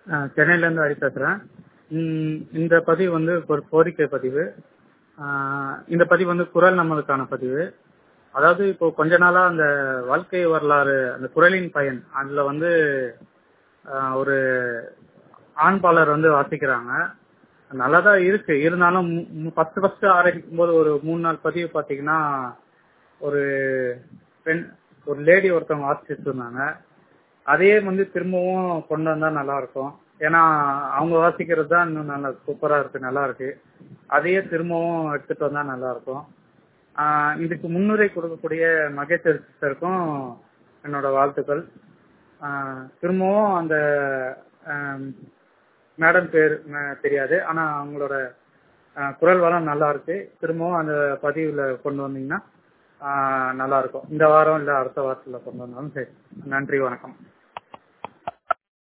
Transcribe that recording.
அஹ் சென்னையிலேருந்து ஹரி பேசுகிறேன் இந்த பதிவு வந்து ஒரு கோரிக்கை பதிவு அஹ் இந்த பதிவு வந்து குரல் நம்மளுக்கான பதிவு அதாவது இப்போ கொஞ்ச நாளா அந்த வாழ்க்கை வரலாறு அந்த குரலின் பயன் அதுல வந்து அஹ், ஒரு ஆண்பாளர் வந்து வாசிக்கிறாங்க நல்லாதான் இருக்கு இருந்தாலும் ஃபர்ஸ்ட் ஃபர்ஸ்ட் ஆரம்பிக்கும் போது ஒரு மூணு நாள் பதிவு பாத்தீங்கன்னா ஒரு பெண் ஒரு லேடி ஒருத்தவங்க வாசிச்சுட்டு இருந்தாங்க அதையே வந்து திரும்பவும் கொண்டு வந்தா நல்லா இருக்கும் ஏன்னா அவங்க வாசிக்கிறது தான் இன்னும் நல்லா சூப்பரா இருக்கு நல்லா இருக்கு அதையே திரும்பவும் எடுத்துட்டு வந்தா நல்லா இருக்கும் ஆஹ் இதுக்கு முன்னுரை கொடுக்கக்கூடிய மகேஸ்வர் சிஸ்டருக்கும் என்னோட வாழ்த்துக்கள் ஆஹ் திரும்பவும் அந்த மேடம் பேர் ம- தெரியாது ஆனா அவங்களோட ஆஹ் குரல் வளம் நல்லா இருக்கு திரும்பவும் அந்த பதிவுல கொண்டு வந்தீங்கன்னா ஆஹ் நல்லா இருக்கும் இந்த வாரம் இல்ல அடுத்த வாரத்துல கொண்டு வந்தாலும் சரி நன்றி வணக்கம்